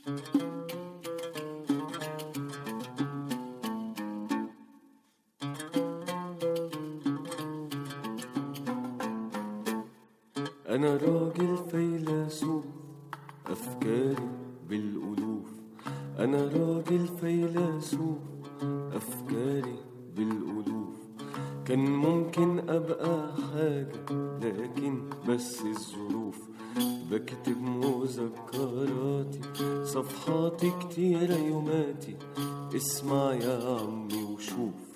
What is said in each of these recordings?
أنا راجل فيلسوف أفكاري بالألوف أنا راجل فيلسوف أفكاري بالألوف كان ممكن أبقى حاجة لكن بس الظروف بكتب مذكراتي صفحاتي كتيرة يوماتي اسمع يا عمي وشوف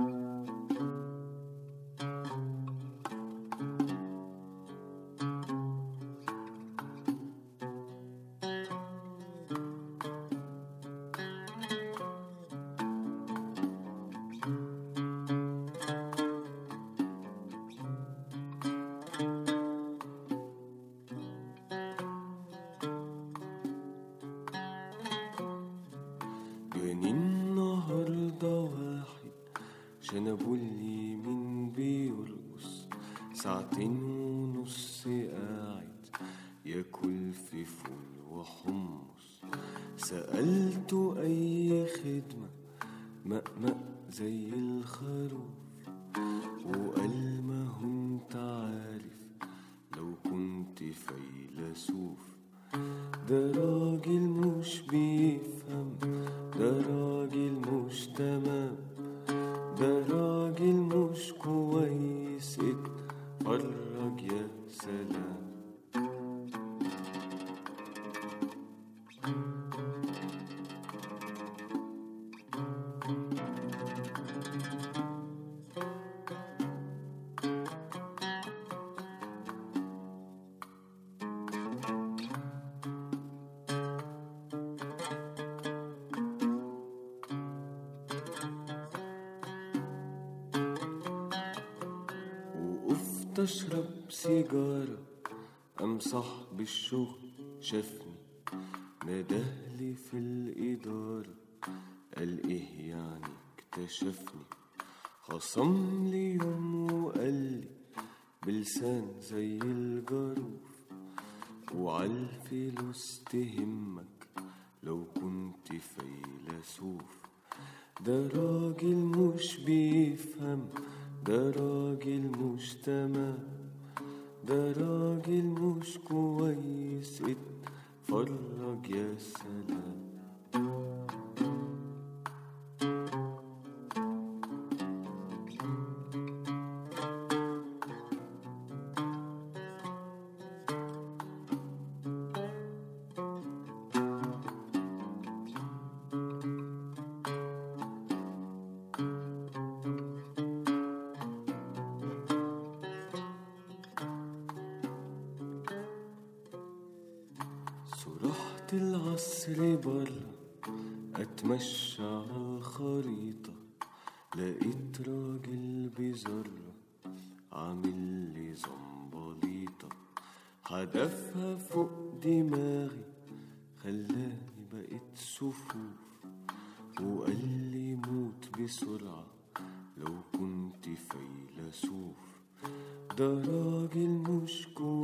جاني النهاردة واحد شنبه اليمين بيرقص ساعتين ونص قاعد ياكل في فول وحمص سألته أي خدمة مقمق زي الخروف وقال ما هو انت عارف لو كنت فيلسوف ده راجل مش بيفهم ده راجل مش تمام ده راجل مش كويس اتفرج يا سلام وقفت اشرب سيجارة قام صاحب الشغل شافني ندهلي في الإدارة قال إيه يعني اكتشفني خصم لي يوم وقال لي بلسان زي الجاروف وعالفلوس تهمك لو كنت فيلسوف ده راجل مش بيفهم ده راجل مش تمام ده راجل مش كويس اتفرج يا سلام صرحت العصر برا اتمشى على الخريطة لقيت راجل بذرة عامل لي زنبليطة هدفها فوق دماغي خلاني بقيت صفوف وقال لي موت بسرعة لو كنت فيلسوف ده راجل مش كويس